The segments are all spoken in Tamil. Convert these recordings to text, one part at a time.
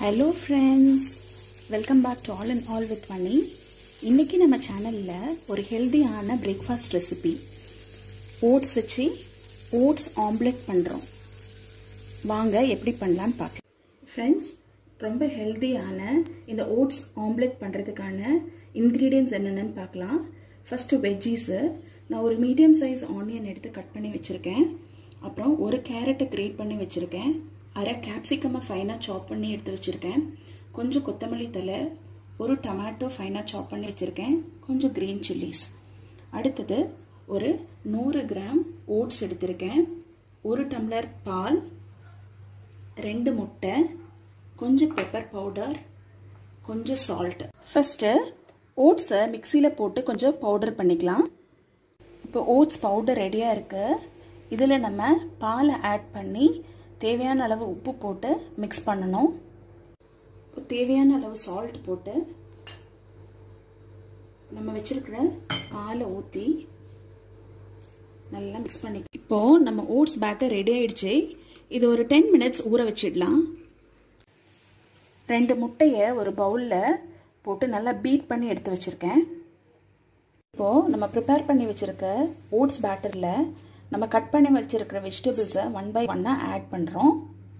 hello friends welcome back to all and all with Mani இன்றைக்கி நம்ம சேனலில் ஒரு ஹெல்தியான பிரேக்ஃபாஸ்ட் ரெசிபி ஓட்ஸ் வச்சு ஓட்ஸ் ஆம்லெட் பண்ணுறோம் வாங்க எப்படி பண்ணலான்னு பார்க்கலாம் ஃப்ரெண்ட்ஸ் ரொம்ப ஹெல்தியான இந்த ஓட்ஸ் ஆம்லெட் பண்ணுறதுக்கான இன்க்ரீடியன்ட்ஸ் என்னென்னு பார்க்கலாம் ஃபஸ்ட்டு வெஜ்ஜீஸு நான் ஒரு மீடியம் சைஸ் ஆனியன் எடுத்து கட் பண்ணி வச்சுருக்கேன் அப்புறம் ஒரு கேரட்டை கிரேட் பண்ணி வச்சுருக்கேன் அரை கேப்சிகமை ஃபைனாக சாப் பண்ணி எடுத்து வச்சுருக்கேன் கொஞ்சம் கொத்தமல்லி தலை ஒரு டொமேட்டோ ஃபைனாக சாப் பண்ணி வச்சுருக்கேன் கொஞ்சம் க்ரீன் சில்லிஸ் அடுத்தது ஒரு நூறு கிராம் ஓட்ஸ் எடுத்திருக்கேன் ஒரு டம்ளர் பால் ரெண்டு முட்டை கொஞ்சம் பெப்பர் பவுடர் கொஞ்சம் சால்ட் ஃபஸ்ட்டு ஓட்ஸை மிக்சியில் போட்டு கொஞ்சம் பவுடர் பண்ணிக்கலாம் இப்போ ஓட்ஸ் பவுடர் ரெடியாக இருக்குது இதில் நம்ம பாலை ஆட் பண்ணி தேவையான அளவு உப்பு போட்டு மிக்ஸ் பண்ணணும் இப்போ தேவையான அளவு சால்ட் போட்டு நம்ம வச்சிருக்கிற பாலை ஊற்றி நல்லா மிக்ஸ் பண்ணி இப்போது நம்ம ஓட்ஸ் பேட்டர் ரெடி ஆயிடுச்சு இது ஒரு டென் மினிட்ஸ் ஊற வச்சிடலாம் ரெண்டு முட்டையை ஒரு பவுலில் போட்டு நல்லா பீட் பண்ணி எடுத்து வச்சுருக்கேன் இப்போது நம்ம ப்ரிப்பேர் பண்ணி வச்சுருக்க ஓட்ஸ் பேட்டரில் நம்ம கட் பண்ணி வச்சுருக்கிற வெஜிடபிள்ஸை ஒன் பை ஒன்னாக ஆட் பண்ணுறோம்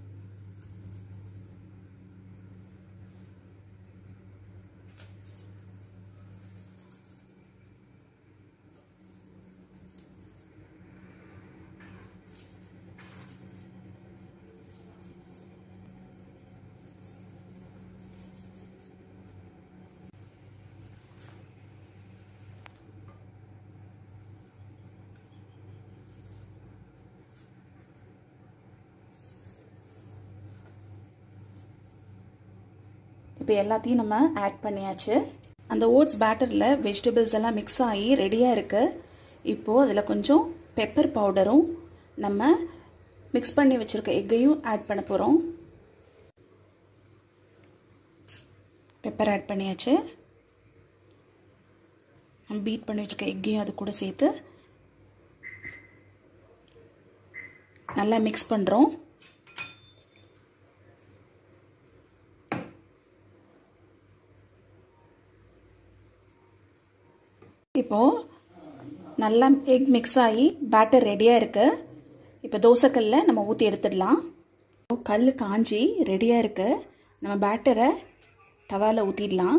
இப்போ எல்லாத்தையும் நம்ம ஆட் பண்ணியாச்சு அந்த ஓட்ஸ் பேட்டரில் வெஜிடபிள்ஸ் எல்லாம் மிக்ஸ் ஆகி ரெடியாக இருக்குது இப்போது அதில் கொஞ்சம் பெப்பர் பவுடரும் நம்ம மிக்ஸ் பண்ணி வச்சுருக்க எக்கையும் ஆட் பண்ண போகிறோம் பெப்பர் ஆட் பண்ணியாச்சு நம்ம பீட் பண்ணி வச்சுருக்க எக்கையும் அது கூட சேர்த்து நல்லா மிக்ஸ் பண்ணுறோம் இப்போது நல்லா எக் மிக்ஸ் ஆகி பேட்டர் ரெடியாக இருக்குது இப்போ தோசைக்கல்ல நம்ம ஊற்றி எடுத்துடலாம் கல் காஞ்சி ரெடியாக இருக்குது நம்ம பேட்டரை தவாவில் ஊற்றிடலாம்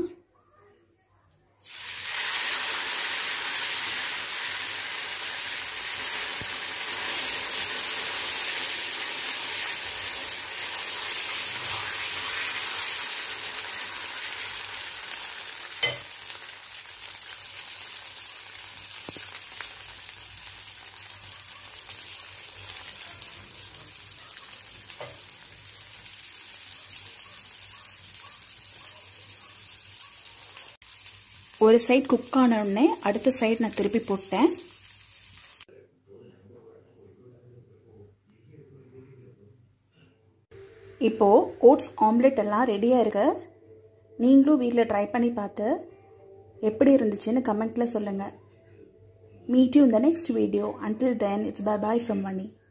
ஒரு சைட் குக் ஆன உடனே அடுத்த சைடு நான் திருப்பி போட்டேன் இப்போது ஓட்ஸ் ஆம்லெட் எல்லாம் ரெடியாக இருக்கு நீங்களும் வீட்டில் ட்ரை பண்ணி பார்த்து எப்படி இருந்துச்சுன்னு கமெண்ட்டில் சொல்லுங்கள் மீட் யூ இந்த next video until then it's bye bye from money